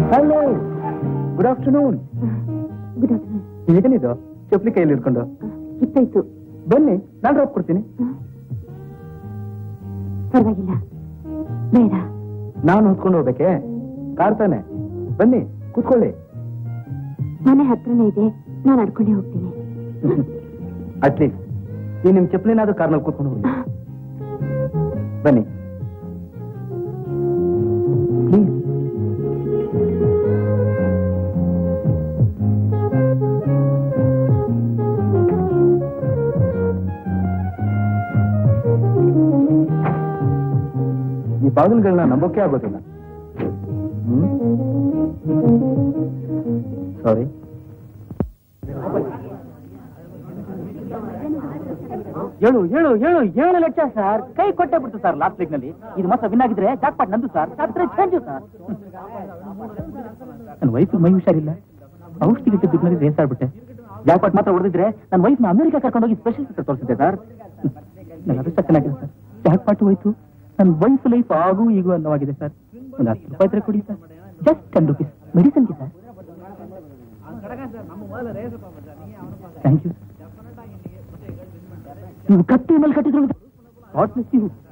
hello good afternoon good afternoon ಏನಿದು ಚಪ್ಪಲಿ ಕೈಯಲ್ಲಿ ಇಟ್ಕೊಂಡು ಕಿತ್ತಾಯ್ತು ಬನ್ನಿ ನಾನು ಡ್ರಾಪ್ ಕೊಡ್ತೀನಿ ಪರವಾಗಿಲ್ಲ ಬೇಡ ನಾನು ಹೊತ್ಕೊಂಡು ಹೋಗ್ಬೇಕೆ ಕಾರ್ ತಾನೆ ಬನ್ನಿ ಕೂತ್ಕೊಳ್ಳಿ ಮನೆ ಹತ್ರನೇ ಇದೆ ನಾನು ನಡ್ಕೊಂಡೇ ಹೋಗ್ತೀನಿ ಅಟ್ಲೀಸ್ಟ್ ಈ ನಿಮ್ ಚಪ್ಪಲಿನಾದ್ರೂ ಕಾರ್ನಲ್ಲಿ ಕೂತ್ಕೊಂಡು ಹೋಗಿ ಬನ್ನಿ ಪ್ಲೀಸ್ ಈ ಬಾಗಿಲುಗಳನ್ನ ನಂಬೋಕೆ ಆಗೋದಿಲ್ಲ ಸಾರಿ ಏಳು ಏಳು ಏಳು ಏಳು ಲಕ್ಷ ಸರ್ ಕೈ ಕೊಟ್ಟೆ ಬಿಡ್ತು ಸರ್ ಲಾಸ್ಟ್ ವೀಕ್ ನಲ್ಲಿ ಇದು ಮತ್ತೆ ವಿನ್ ಆಗಿದ್ರೆ ಜಾಕ್ಪಾಟ್ ನಂದು ಸರ್ ಹತ್ರ ಚೇಂಜು ಸರ್ ನನ್ನ ವೈಫ್ ಮೈ ಹುಷಾರಿಲ್ಲ ಔಷಧಿ ಗಿಟ್ಟು ದುಡ್ಡಿನಲ್ಲಿ ರೇಸ್ ಆಡ್ಬಿಟ್ಟೆ ಜಾಕ್ಪಾಟ್ ಮಾತ್ರ ಹೊಡೆದಿದ್ರೆ ನನ್ನ ವೈಫ್ ನ ಅಮೆರಿಕ ಕರ್ಕೊಂಡೋಗಿ ಸ್ಪೆಷಲಿಸ್ಟ್ ತೋರಿಸಿದ್ದೆ ಸರ್ ನನ್ನ ಅದೃಷ್ಟ ಚೆನ್ನಾಗಿದೆ ಸರ್ ಜಾಕ್ಪಾಟ್ ಹೋಯ್ತು ನನ್ನ ವೈಫ್ ಲೈಫ್ ಆಗು ಈಗೂ ಅನ್ನವಾಗಿದೆ ಸರ್ ಒಂದು ಹತ್ತು ರೂಪಾಯಿ ಇದ್ರೆ ಕೊಡಿ ಸರ್ ಜಸ್ಟ್ ಟೆನ್ ರುಪೀಸ್ ಮೆಡಿಸನ್ಗೆ ಸರ್ ಥ್ಯಾಂಕ್ ಯು ನೀವು ಕತ್ತಿ ಮೇಲೆ ಕಟ್ಟಿದ್ರು ವಾಟ್ ಮಿಸ್ ಯು